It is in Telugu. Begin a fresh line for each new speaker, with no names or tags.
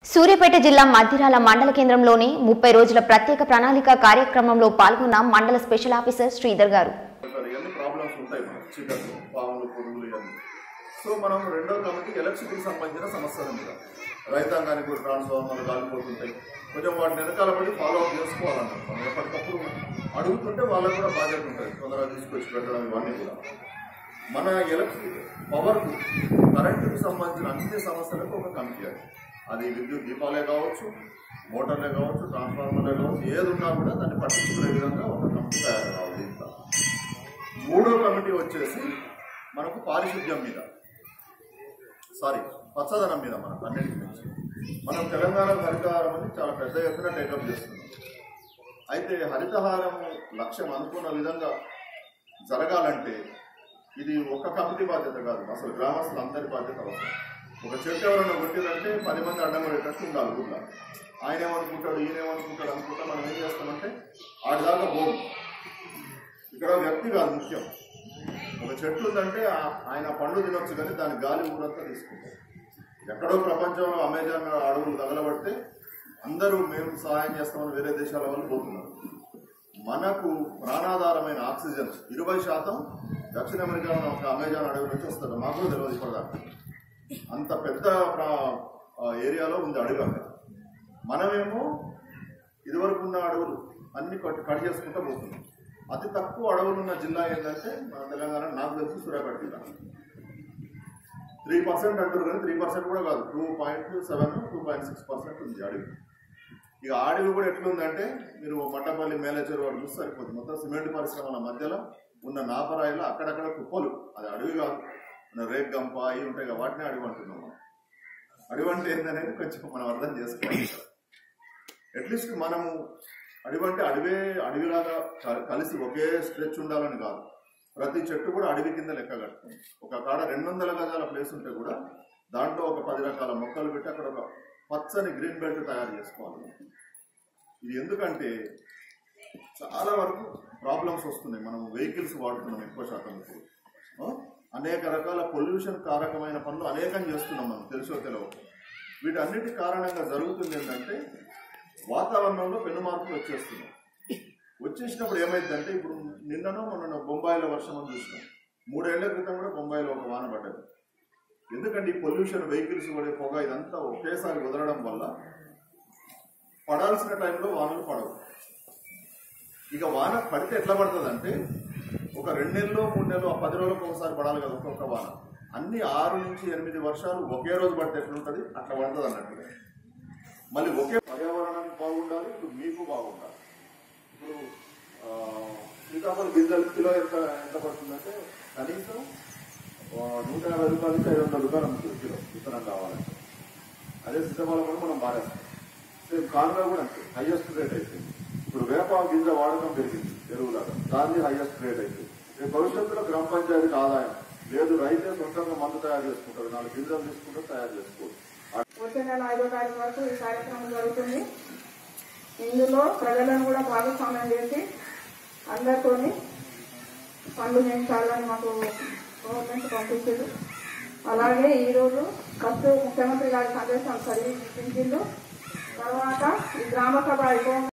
సూర్యాపేట జిల్లా మధ్యరాల మండల కేంద్రంలోని ముప్పై రోజుల ప్రత్యేక ప్రణాళిక కార్యక్రమంలో పాల్గొన్న మండల స్పెషల్ ఆఫీసర్ శ్రీధర్ గారు
సార్ ఇవన్నీ ప్రాబ్లమ్స్ ఉంటాయి మనకు చీకట్లు పాములు పురుగులు ఇవన్నీ సో మనం రెండో కమిటీ ఎలక్ట్రిసిటీకి సంబంధించిన సమస్యల మీద రైతాంగానికి కూడా ట్రాన్స్ఫార్మర్లు కాలిపోతుంటాయి కొంచెం వాటిని వెనకాల పడి ఫాలో అప్ చేసుకోవాలన్నమాట మనం ఎప్పటికప్పుడు అడుగుతుంటే వాళ్ళకు కూడా బాధ్యత ఉంటుంది తొందరగా తీసుకొచ్చి పెట్టడం ఇవన్నీ కూడా మన ఎలక్ట్రిక్ పవర్ కరెంటుకి సంబంధించిన అన్ని సమస్యలకు ఒక కమిటీ అది అది విద్యుత్ దీపాలే కావచ్చు మోటార్లే కావచ్చు ట్రాన్స్ఫార్మర్లే కావచ్చు ఏది ఉన్నా కూడా దాన్ని పట్టించుకునే విధంగా ఒక కమిటీ తయారు కావాలి దీంట్లో మూడో కమిటీ వచ్చేసి మనకు పారిశుద్ధ్యం మీద సారీ పచ్చదనం మీద మనకు అన్నిటికీ మించి మనం తెలంగాణ హరితహారం అని చాలా పెద్ద ఎత్తున టేకప్ చేస్తున్నాం అయితే హరితహారం లక్ష్యం అనుకున్న విధంగా జరగాలంటే ఇది ఒక కమిటీ బాధ్యత కాదు అసలు గ్రామస్తులు అందరి బాధ్యత అవసరం ఒక చెట్టు ఎవరైనా కొట్టిందంటే పది మంది అడ్డం పడేటట్టు ఉండాలి ఊళ్ళో ఆయన ఏమనుకుంటాడు ఈయన ఏమనుకుంటాడు అనుకుంటా మనం ఏం చేస్తామంటే ఆడిదాకా పోము ఇక్కడ వ్యక్తి కాదు ముఖ్యం ఒక చెట్టు ఉందంటే ఆ- ఆయన పండు తినొచ్చు కానీ దాని గాలి ఊరంతా తీసుకుంటాం ఎక్కడో ప్రపంచంలో అమెజాన్ అడవులు తగలబడితే అందరూ మేము సహాయం చేస్తామని వేరే దేశాల వాళ్ళు పోతున్నారు మనకు ప్రాణాధారమైన ఆక్సిజన్ ఇరవై శాతం దక్షిణ అమెరికా ఒక అమెజాన్ అడవి నుంచి వస్తుంది మాకు కూడా తెలియదు ఇప్పటిదాకా అంత పెద్ద ప్రా- ఆ ఏరియాలో ఉంది అడవి అక్కడ మనమేమో ఇదివరకు ఉన్న అడవులు అన్ని కట్ కట్ చేసుకుంటూ పోతున్నాం అతి తక్కువ అడవులు ఉన్న జిల్లా ఏంటంటే మన తెలంగాణ నాకు తెలిసి సూర్యాపేట జిల్లా త్రీ పర్సెంట్ అంటారు కానీ త్రీ పర్సెంట్ కూడా కాదు two point seven two point six percent ఉంది అడవి ఇక అడవి కూడా ఎట్లుందంటే మీరు మట్టపల్లి మేలేచర్ వాడు చూస్తే సరిపోతుంది మొత్తం సిమెంట్ పరిశ్రమల మధ్యలో ఉన్న నాపరాయిలో అక్కడక్కడ కుప్పలు అది అడవి కాదు మన రేగ్ గంప అవి ఉంటాయి కదా వాటిని అడవి అంటున్నాం మనం అడవి అంటే ఏందనేది కొంచెం మనం అర్థం చేసుకోవాలి అట్లీస్ట్ మనము అడవి అంటే అడవే అడవిలాగా క- కలిసి ఒకే స్ట్రెచ్ ఉండాలని కాదు ప్రతి చెట్టు కూడా అడవి కింద లెక్క కట్టుకుంది ఒక కాడ రెండు వందల గజాల ప్లేస్ ఉంటే కూడా దాంట్లో ఒక పది రకాల మొక్కలు పెట్టి అక్కడ ఒక పచ్చని గ్రీన్ బెల్ట్ తయారు చేసుకోవాలి ఇది ఎందుకంటే చాలా వరకు ప్రాబ్లమ్స్ వస్తున్నాయి మనం వెహికల్స్ వాడుతున్నాం ఎక్కువ శాతం ఇప్పుడు ఆ? అనేక రకాల పొల్యూషన్ కారకమైన పనులు అనేకం చేస్తున్నాం మనం తెలుసో తెలియవు వీటన్నిటి కారణంగా జరుగుతుంది ఏంటంటే వాతావరణంలో పెను మార్పులు వచ్చేస్తున్నాయి వచ్చేసినప్పుడు ఏమైందంటే ఇప్పుడు నిన్ననో మొన్న బొంబాయిలో వర్షం అని చూసినాం మూడేళ్ల క్రితం కూడా బొంబాయిలో ఒక వాన పడ్డది ఎందుకంటే ఈ పొల్యూషన్ వెహికల్స్ పడే పొగ ఇదంతా ఒకేసారి వదలడం వల్ల పడాల్సిన టైంలో వానలు పడవు ఇక వాన పడితే ఎట్లా పడుతుంది అంటే ఒక రెండు నెలలు మూడు నెలలు ఆ పది రోజులకు ఒకసారి పడాలి కదా ఒక్కొక్క వాన అన్ని ఆరు నుంచి ఎనిమిది వర్షాలు ఒకే రోజు పడితే ఎట్లుంటుంది అట్లా పడుతుంది అన్నట్టుగా మళ్ళీ ఒకే పర్యావరణానికి బాగుండాలి ఇప్పుడు మీకు బాగుండాలి ఇప్పుడు ఆ, సీతాఫల గింజలు కిలో ఎంత ఎంత పడుతుందంటే కనీసం ఆ, నూట యాభై రూపాయల నుంచి ఐదు వందల రూపాయలు అమ్ముతుంది కిలో విత్తనం కావాలంటే అదే సీతాఫలం కూడా మనం మారేస్తాం సేమ్ కానుగా కూడా అంతే హైయెస్ట్ రేట్ అయిపోయింది ఇప్పుడు వేప గింజ వాడకం పెరిగింది ఎరువులాగా దాన్ని హైయెస్ట్ రేట్ అయిపోయింది రేపు భవిష్యత్తులో గ్రామ పంచాయతీకి ఆదాయం లేదు రైతే సొంతంగా మందు తయారు చేసుకుంటారు నాలుగు గింజలు తీసుకుంటే తయారు చేసుకోవచ్చు
వచ్చే నెల ఐదో తారీఖు వరకు ఈ కార్యక్రమం జరుగుతుంది ఇందులో ప్రజలను కూడా భాగస్వామ్యం చేసి అందరితోని పనులు చేయించాలని మాకు గవర్నమెంట్ పంపించారు అలాగే ఈరోజు ఫస్ట్ ముఖ్యమంత్రి గారి సందేశం చదివి వినిపించిండు తర్వాత ఈ గ్రామ సభ అయిపో